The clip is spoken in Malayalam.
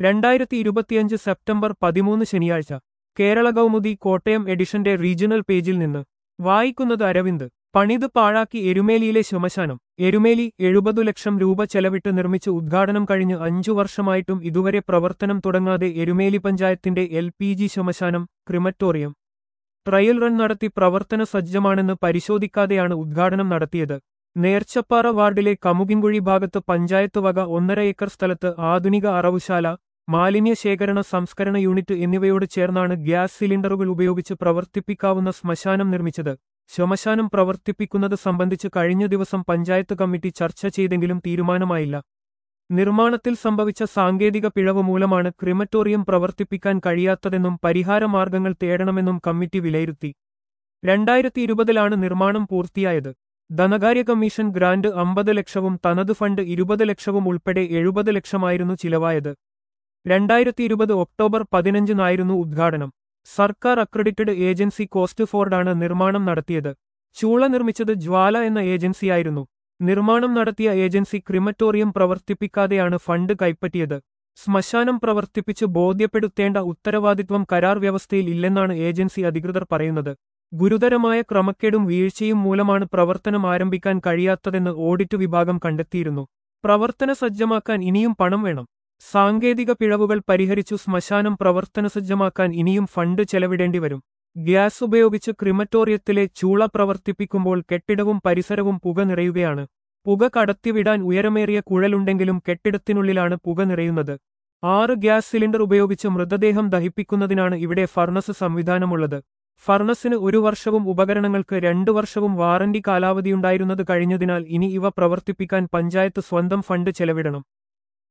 രണ്ടായിരത്തി ഇരുപത്തിയഞ്ച് സെപ്റ്റംബർ പതിമൂന്ന് ശനിയാഴ്ച കേരള കൗമുദി കോട്ടയം എഡിഷന്റെ റീജിയണൽ പേജിൽ നിന്ന് വായിക്കുന്നത് അരവിന്ദ് പണിത് പാഴാക്കി എരുമേലിയിലെ ശ്മശാനം എരുമേലി എഴുപതു ലക്ഷം രൂപ ചെലവിട്ട് നിർമ്മിച്ച് ഉദ്ഘാടനം കഴിഞ്ഞ് അഞ്ചു വർഷമായിട്ടും ഇതുവരെ പ്രവർത്തനം തുടങ്ങാതെ എരുമേലി പഞ്ചായത്തിന്റെ എൽ പി ജി ശ്മശാനം ക്രിമറ്റോറിയം ട്രയൽ റൺ നടത്തി പ്രവർത്തന സജ്ജമാണെന്ന് പരിശോധിക്കാതെയാണ് ഉദ്ഘാടനം നടത്തിയത് നേർച്ചപ്പാറ വാർഡിലെ കമുകിൻകുഴി ഭാഗത്ത് പഞ്ചായത്ത് വക ഒന്നര ഏക്കർ സ്ഥലത്ത് ആധുനിക അറവുശാല മാലിന്യ ശേഖരണ സംസ്കരണ യൂണിറ്റ് എന്നിവയോട് ചേർന്നാണ് ഗ്യാസ് സിലിണ്ടറുകൾ ഉപയോഗിച്ച് പ്രവർത്തിപ്പിക്കാവുന്ന ശ്മശാനം നിർമ്മിച്ചത് ശ്മശാനം പ്രവർത്തിപ്പിക്കുന്നത് സംബന്ധിച്ച് കഴിഞ്ഞ ദിവസം പഞ്ചായത്ത് കമ്മിറ്റി ചർച്ച ചെയ്തെങ്കിലും തീരുമാനമായില്ല നിർമ്മാണത്തിൽ സംഭവിച്ച സാങ്കേതിക പിഴവ് മൂലമാണ് ക്രിമറ്റോറിയം പ്രവർത്തിപ്പിക്കാൻ കഴിയാത്തതെന്നും പരിഹാരമാർഗങ്ങൾ തേടണമെന്നും കമ്മിറ്റി വിലയിരുത്തി രണ്ടായിരത്തി ഇരുപതിലാണ് നിർമ്മാണം പൂർത്തിയായത് ധനകാര്യ കമ്മീഷൻ ഗ്രാന്റ് അമ്പത് ലക്ഷവും തനത് ഫണ്ട് ഇരുപത് ലക്ഷവും ഉൾപ്പെടെ എഴുപത് ലക്ഷമായിരുന്നു ചിലവായത് രണ്ടായിരത്തി ഇരുപത് ഒക്ടോബർ പതിനഞ്ചിനായിരുന്നു ഉദ്ഘാടനം സർക്കാർ അക്രഡിറ്റഡ് ഏജൻസി കോസ്റ്റ് ഫോർഡാണ് നിർമ്മാണം നടത്തിയത് ചൂള നിർമ്മിച്ചത് ജ്വാല എന്ന ഏജൻസിയായിരുന്നു നിർമ്മാണം നടത്തിയ ഏജൻസി ക്രിമറ്റോറിയം പ്രവർത്തിപ്പിക്കാതെയാണ് ഫണ്ട് കൈപ്പറ്റിയത് ശ്മശാനം പ്രവർത്തിപ്പിച്ച് ബോധ്യപ്പെടുത്തേണ്ട ഉത്തരവാദിത്വം കരാർ വ്യവസ്ഥയിൽ ഇല്ലെന്നാണ് ഏജൻസി അധികൃതർ പറയുന്നത് ഗുരുതരമായ ക്രമക്കേടും വീഴ്ചയും മൂലമാണ് പ്രവർത്തനം ആരംഭിക്കാൻ കഴിയാത്തതെന്ന് ഓഡിറ്റ് വിഭാഗം കണ്ടെത്തിയിരുന്നു പ്രവർത്തന സജ്ജമാക്കാൻ ഇനിയും പണം വേണം സാങ്കേതിക പിഴവുകൾ പരിഹരിച്ചു ശ്മശാനം പ്രവർത്തന സജ്ജമാക്കാൻ ഇനിയും ഫണ്ട് ചെലവിടേണ്ടി വരും ഗ്യാസ് ഉപയോഗിച്ച് ക്രിമറ്റോറിയത്തിലെ ചൂള പ്രവർത്തിപ്പിക്കുമ്പോൾ കെട്ടിടവും പരിസരവും പുക നിറയുകയാണ് പുക കടത്തിവിടാൻ ഉയരമേറിയ കുഴലുണ്ടെങ്കിലും കെട്ടിടത്തിനുള്ളിലാണ് പുക നിറയുന്നത് ആറ് ഗ്യാസ് സിലിണ്ടർ ഉപയോഗിച്ച് മൃതദേഹം ദഹിപ്പിക്കുന്നതിനാണ് ഇവിടെ ഫർണസ് സംവിധാനമുള്ളത് ഫർണസിന് ഒരു വർഷവും ഉപകരണങ്ങൾക്ക് രണ്ടു വർഷവും വാറന്റി കാലാവധിയുണ്ടായിരുന്നത് കഴിഞ്ഞതിനാൽ ഇനി ഇവ പ്രവർത്തിപ്പിക്കാൻ പഞ്ചായത്ത് സ്വന്തം ഫണ്ട് ചെലവിടണം